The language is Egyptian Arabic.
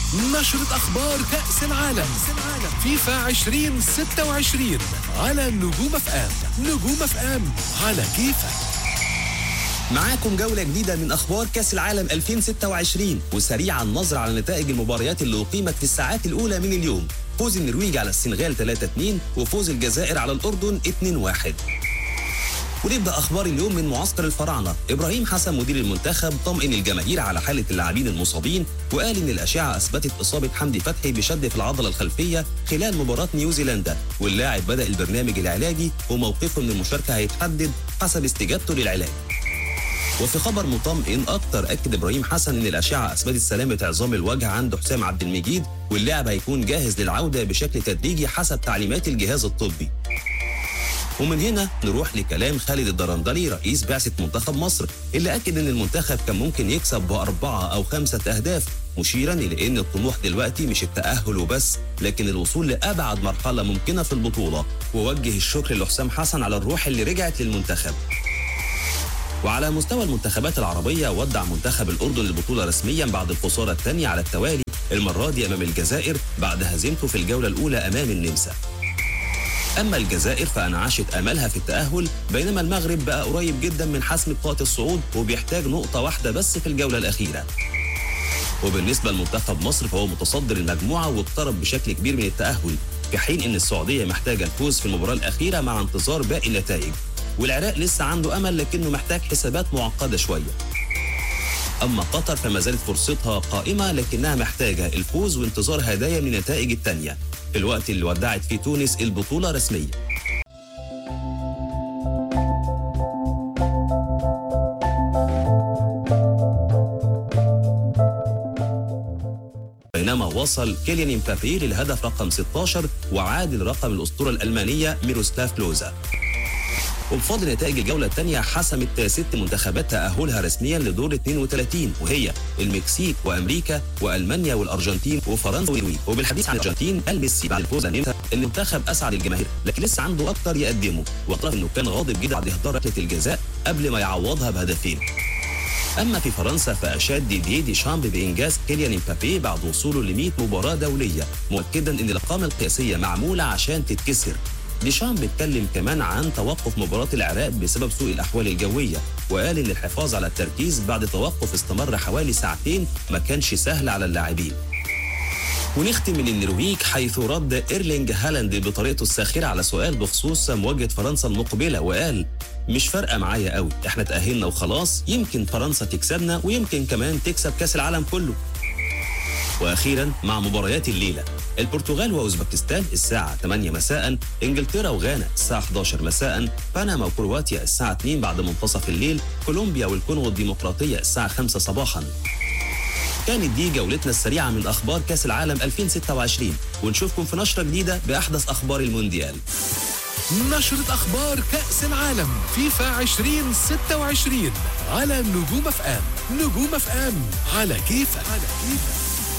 نشرة أخبار كأس العالم فيفا 2026 على نجوم اف ام نجوم اف ام على كيفك معاكم جولة جديدة من أخبار كأس العالم 2026 وسريعا نظرة على نتائج المباريات اللي أقيمت في الساعات الأولى من اليوم فوز النرويج على السنغال 3-2 وفوز الجزائر على الأردن 2-1 ونبدا اخبار اليوم من معسكر الفراعنه ابراهيم حسن مدير المنتخب طمئن الجماهير على حاله اللاعبين المصابين وقال ان الاشعه اثبتت اصابه حمدي فتحي بشد في العضله الخلفيه خلال مباراه نيوزيلندا واللاعب بدا البرنامج العلاجي وموقفه من المشاركه هيتحدد حسب استجابته للعلاج وفي خبر مطمئن اكتر اكد ابراهيم حسن ان الاشعه اثبتت سلامه عظام الوجه عند حسام عبد المجيد واللاعب هيكون جاهز للعوده بشكل تدريجي حسب تعليمات الجهاز الطبي ومن هنا نروح لكلام خالد الدرندلي رئيس بعثة منتخب مصر اللي أكد إن المنتخب كان ممكن يكسب بأربعة أو خمسة أهداف مشيرا إلى إن الطموح دلوقتي مش التأهل وبس لكن الوصول لأبعد مرحلة ممكنة في البطولة ووجه الشكر لحسام حسن على الروح اللي رجعت للمنتخب وعلى مستوى المنتخبات العربية ودع منتخب الأردن البطولة رسميا بعد الخسارة الثانية على التوالي المرة دي أمام الجزائر بعد هزيمته في الجولة الأولى أمام النمسا أما الجزائر فأنعشت آمالها في التأهل بينما المغرب بقى قريب جدا من حسم بطاقة الصعود وبيحتاج نقطة واحدة بس في الجولة الأخيرة وبالنسبة لمنتخب مصر فهو متصدر المجموعة واقترب بشكل كبير من التأهل في حين أن السعودية محتاجة الفوز في المباراة الأخيرة مع انتظار باقي النتائج والعراق لسه عنده أمل لكنه محتاج حسابات معقدة شوية أما قطر فما زالت فرصتها قائمة لكنها محتاجة الفوز وانتظار هدايا من النتائج التانية في الوقت اللي ودعت فيه تونس البطولة رسميا بينما وصل كيليان امبابي للهدف رقم 16 وعادل رقم الأسطورة الألمانية ميروسلاف كلوزا وبفضل نتائج الجولة الثانية حسمت ست منتخبات تأهلها رسميا لدور 32 وهي المكسيك وأمريكا وألمانيا والأرجنتين وفرنسا والنرويج وبالحديث عن الأرجنتين قال ميسي بعد الفوز على النمسا المنتخب أسعد الجماهير لكن لسه عنده أكتر يقدمه واعترف إنه كان غاضب جدا بعد إهدار ركلة الجزاء قبل ما يعوضها بهدفين اما في فرنسا فاشاد ديدي دي شامب بانجاز كيليان امبابي بعد وصوله ل 100 مباراه دوليه مؤكدا ان الارقام القياسيه معموله عشان تتكسر ديشام بيتكلم كمان عن توقف مباراة العراق بسبب سوء الأحوال الجوية وقال إن الحفاظ على التركيز بعد توقف استمر حوالي ساعتين ما كانش سهل على اللاعبين ونختم من النرويج حيث رد ايرلينج هالاند بطريقته الساخره على سؤال بخصوص مواجهه فرنسا المقبله وقال مش فارقه معايا قوي احنا تاهلنا وخلاص يمكن فرنسا تكسبنا ويمكن كمان تكسب كاس العالم كله واخيرا مع مباريات الليله البرتغال واوزبكستان الساعة 8 مساء، انجلترا وغانا الساعة 11 مساء، بنما وكرواتيا الساعة 2 بعد منتصف الليل، كولومبيا والكونغو الديمقراطية الساعة 5 صباحا. كانت دي جولتنا السريعة من أخبار كأس العالم 2026 ونشوفكم في نشرة جديدة بأحدث أخبار المونديال نشرة أخبار كأس العالم فيفا 2026 على نجوم اف ام نجوم اف ام على كيفك على كيفك